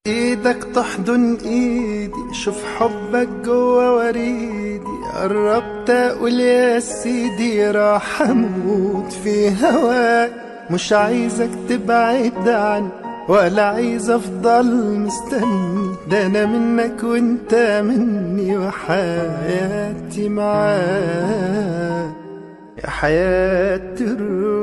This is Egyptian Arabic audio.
ايدك تحضن ايدي شوف حبك جوا وريدي قربت اقول يا سيدي راح اموت في هواك مش عايزك تبعد عني ولا عايز افضل مستني ده انا منك وانت مني وحياتي معاك يا حياة الروح